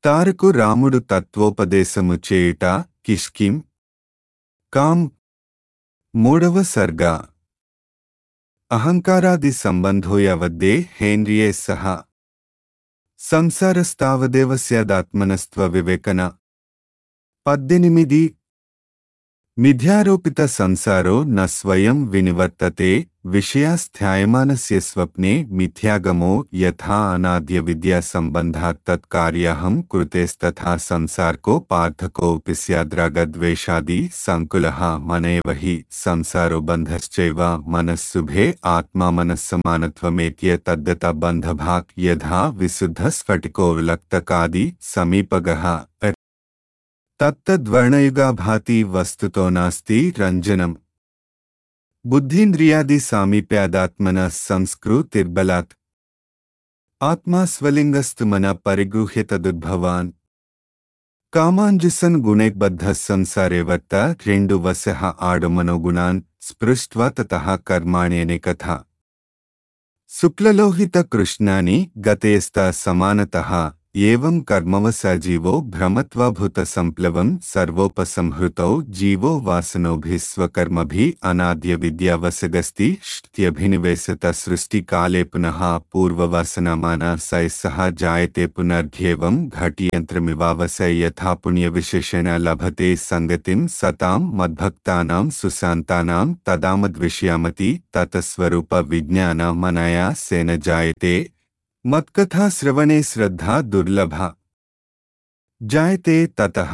తారకు రాముడు తత్వోపదేశము చేయుట కిష్కిం కాం మూడవ సర్గ అహంకారాది సంబంధోయవద్దే హేంద్రియే సహ సంసారస్తావదేవ స్యాదాత్మనస్త్వ వివేకన పద్దెనిమిది మిథ్యారోపిత సంసారో న స్వయం వినివర్తతే విషయాస్థ్యాయమానస్య స్వప్నే మిథ్యాగమో యథా అనాద్య విద్యా సంబంధాత్ తత్కార్యహం కృతేస్తథా సంసార్కో పార్థకోऽపి స్యాద్రాగద్వేషాది సంకులః మనైవ హి సంసారో బంధశ్చైవ మనస్సుభే ఆత్మా మనస్సమానత్వమేత్య తద్దత బంధభాక్ యథా విశుద్ధ స్ఫటికో విలక్తకాది సమీపగః తత్తద్వర్ణయుగా భాతి వస్తుతో నాస్తి రంజనం బుద్ధీంద్రియాది సామీప్యాదాత్మన సంస్కృతిర్బలాత్ ఆత్మా స్వలింగస్తు మన పరిగృహ్యతదుద్భవాన్ కామాంజుసన్ గుణైబద్ధ సంసారే వర్త రెండు వశః ఆడమనోగుణాన్ స్పృష్ట్వా తతః కర్మాణ్యనే కథ శుక్లలోహిత కృష్ణాని గతేస్త సమానతః ఏవం కర్మవస జీవో భ్రమత్వాభూత సంప్లవం సర్వోపసంహృతౌ జీవో వాసనోభిः స్వకర్మభిः అనాద్య విద్యావసగస్తి ష్ట్యభినివేశత సృష్టికాలే పునః పూర్వవాసనమాన సైస్సహ జాయతే పునర్ఘ్యేవం ఘటియంత్రమివావసై యథా పుణ్యవిశేషేణ లభతే సంగతిం సతాం మద్భక్తానాం సుశాంతానాం తదామద్విషయామతి తతస్వరూప విజ్ఞాన మనయా సేన జాయతే మత్కథా శ్రవణే శ్రద్ధా దుర్లభ జాయతే తతః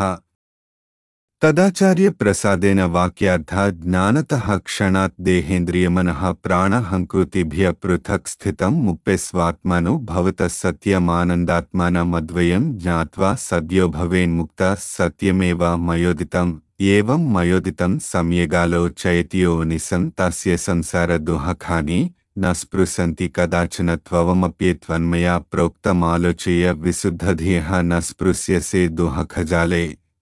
తదాచార్య ప్రసాదేన వాక్యార్థ జ్ఞానతః క్షణాత్ దేహేంద్రియమనః ప్రాణహంకృతిభ్య పృథక్ స్థితం ముప్పే స్వాత్మను భవత సత్యమానందాత్మానమద్వయం జ్ఞాత్వా సద్యో భవేన్ముక్త సత్యమేవ మయోదితం ఏవం మయోదితం సమ్యగాలోచయతియో నిసం తస్య సంసార దుహఖాని न स्पृशन्ति कदाचन त्वमप्येत्वन्मया प्रोक्तमालोचय विशुद्धधियः न स्पृश्यसे दुःखजाले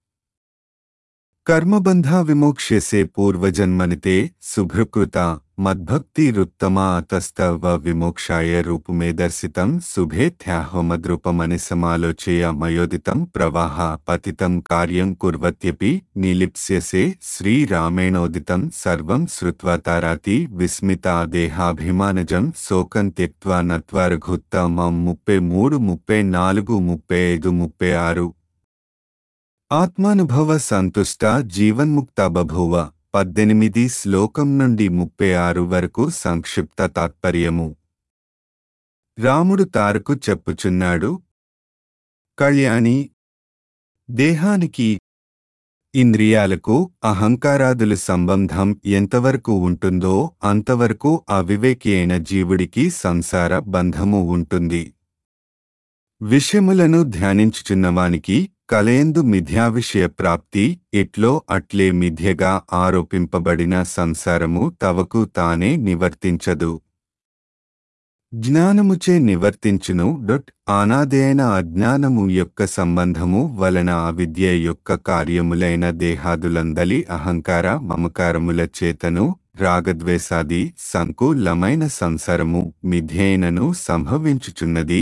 कर्मबन्धा विमोक्ष्यसे पूर्वजन्मनिते सुभृकृता मद्भक्तिरुत्तमा अतस्तव विमोक्षाय रूपमे दर्शितं शुभेत्याहोमद्रूपमनि समालोचय मयोदितं प्रवाह पतितं कार्यं कुर्वत्यपि निलिप्स्यसे श्रीरामेणोदितं सर्वं श्रुत्वा ताराति विस्मिता देहाभिमानजं శోకం త్యక్వా నత్వా రఘుత్తమం ముప్పై మూడు ముప్పై నాలుగు ముప్పై ఐదు ముప్పై ఆరు ఆత్మానుభవ సంతుష్ట జీవన్ముక్త బభూవ పద్దెనిమిది శ్లోకం నుండి ముప్పై ఆరు వరకు సంక్షిప్త తాత్పర్యము రాముడు తారకు చెప్పుచున్నాడు కళ్యాణి దేహానికి ఇంద్రియాలకు అహంకారాదుల సంబంధం ఎంతవరకు ఉంటుందో అంతవరకు అవివేకి అయిన జీవుడికి సంసార బంధము ఉంటుంది విషయములను ధ్యానించుచున్నవానికి కలయందు మిథ్యా విషయ ప్రాప్తి ఎట్లో అట్లే మిథ్యగా ఆరోపింపబడిన సంసారము తవకు తానే నివర్తించదు జ్ఞానముచే నివర్తించును డొట్ ఆనాదేన అజ్ఞానము యొక్క సంబంధము వలన అవిద్య యొక్క కార్యములైన దేహాదులందలి అహంకార మమకారముల చేతను రాగద్వేషాది సంకులమైన సంసారము మిథ్యైనను సంభవించుచున్నది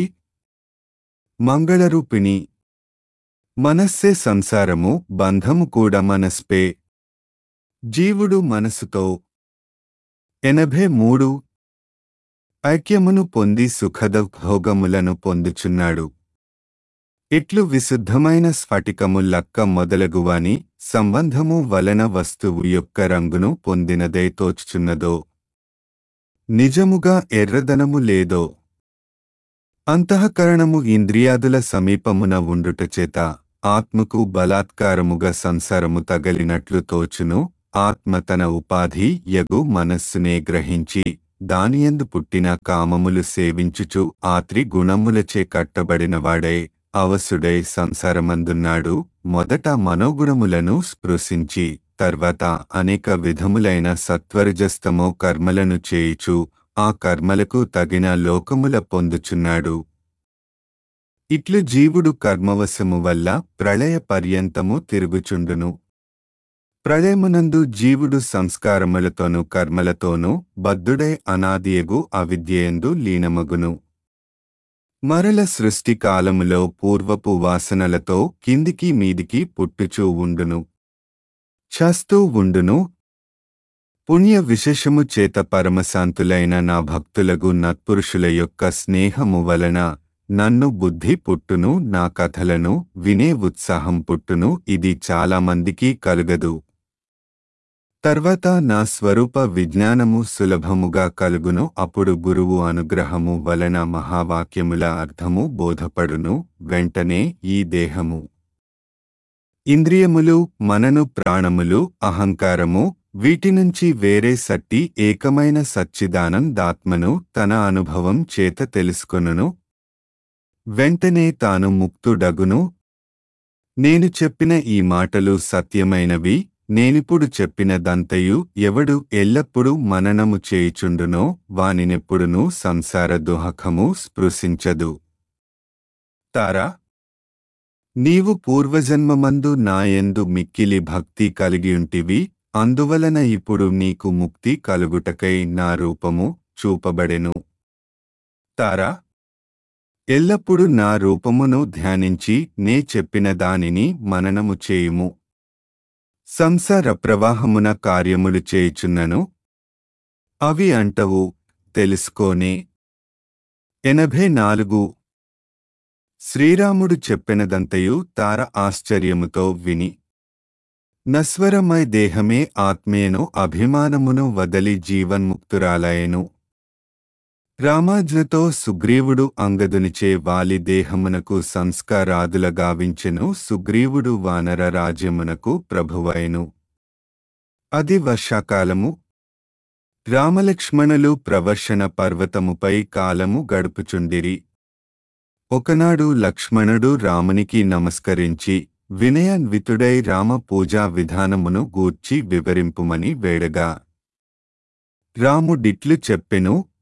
మంగళరూపిణి మనస్సే సంసారము బంధము కూడా మనస్పే జీవుడు మనసుతో ఎనభై మూడు ఐక్యమును పొంది సుఖద భోగములను పొందుచున్నాడు ఇట్లు విశుద్ధమైన స్ఫటికము లక్క మొదలగువాని సంబంధము వలన వస్తువు యొక్క రంగును పొందినదే తోచుచున్నదో నిజముగా ఎర్రదనము లేదో అంతఃకరణము ఇంద్రియాదుల సమీపమున ఉండుటచేత ఆత్మకు బలాత్కారముగా సంసారము తగలినట్లు తోచును ఆత్మ తన ఉపాధి యగు మనస్సునే గ్రహించి దానియందు పుట్టిన కామములు సేవించుచు ఆత్రి గుణములచే కట్టబడినవాడై అవసుడై సంసారమందున్నాడు మొదట మనోగుణములను స్పృశించి తర్వాత అనేక విధములైన సత్వరజస్తమో కర్మలను చేయుచు ఆ కర్మలకు తగిన లోకముల పొందుచున్నాడు ఇట్లు జీవుడు కర్మవశము వల్ల ప్రళయ పర్యంతము తిరుగుచుండును ప్రళయమునందు జీవుడు సంస్కారములతోనూ కర్మలతోనూ బద్ధుడై అనాదియగు అవిద్యయందు లీనమగును మరల సృష్టి కాలములో పూర్వపు వాసనలతో కిందికి మీదికి పుట్టుచూ ఉండును చస్తూ ఉండును పుణ్య విశేషము చేత పరమశాంతులైన నా భక్తులగు నత్పురుషుల యొక్క స్నేహము వలన నన్ను బుద్ధి పుట్టును నా కథలను వినే ఉత్సాహం పుట్టును ఇది చాలా మందికి కలుగదు తర్వాత నా స్వరూప విజ్ఞానము సులభముగా కలుగును అప్పుడు గురువు అనుగ్రహము వలన మహావాక్యముల అర్థము బోధపడును వెంటనే ఈ దేహము ఇంద్రియములు మనను ప్రాణములు అహంకారము వీటి నుంచి వేరే సట్టి ఏకమైన సచ్చిదానందాత్మను తన అనుభవం చేత తెలుసుకొనును వెంటనే తాను ముక్తుడగును నేను చెప్పిన ఈ మాటలు సత్యమైనవి నేనిప్పుడు చెప్పినదంతయు ఎవడు ఎల్లప్పుడూ మననము చేయుచుండునో వానినెప్పుడునూ సంసార దుహకము స్పృశించదు తారా నీవు పూర్వజన్మమందు నాయందు మిక్కిలి భక్తి కలిగియుంటివి అందువలన ఇప్పుడు నీకు ముక్తి కలుగుటకై నా రూపము చూపబడెను తారా ఎల్లప్పుడు నా రూపమును ధ్యానించి నే చెప్పిన దానిని మననము చేయుము సంసార ప్రవాహమున కార్యములు చేయుచున్నను అవి అంటవు తెలుసుకోనే ఎనభై నాలుగు శ్రీరాముడు చెప్పినదంతయు తార ఆశ్చర్యముతో విని నస్వరమై దేహమే ఆత్మేను అభిమానమును వదలి జీవన్ముక్తురాలయను రామాజ్ఞతో సుగ్రీవుడు అంగదునిచే వాలి దేహమునకు సంస్కారాదుల గావించెను సుగ్రీవుడు వానర రాజ్యమునకు ప్రభువైను అది వర్షాకాలము రామలక్ష్మణులు ప్రవర్షణ పర్వతముపై కాలము గడుపుచుండిరి ఒకనాడు లక్ష్మణుడు రామునికి నమస్కరించి వినయాన్వితుడై రామ పూజా విధానమును గూర్చి వివరింపుమని వేడగా రాముడిట్లు చెప్పెను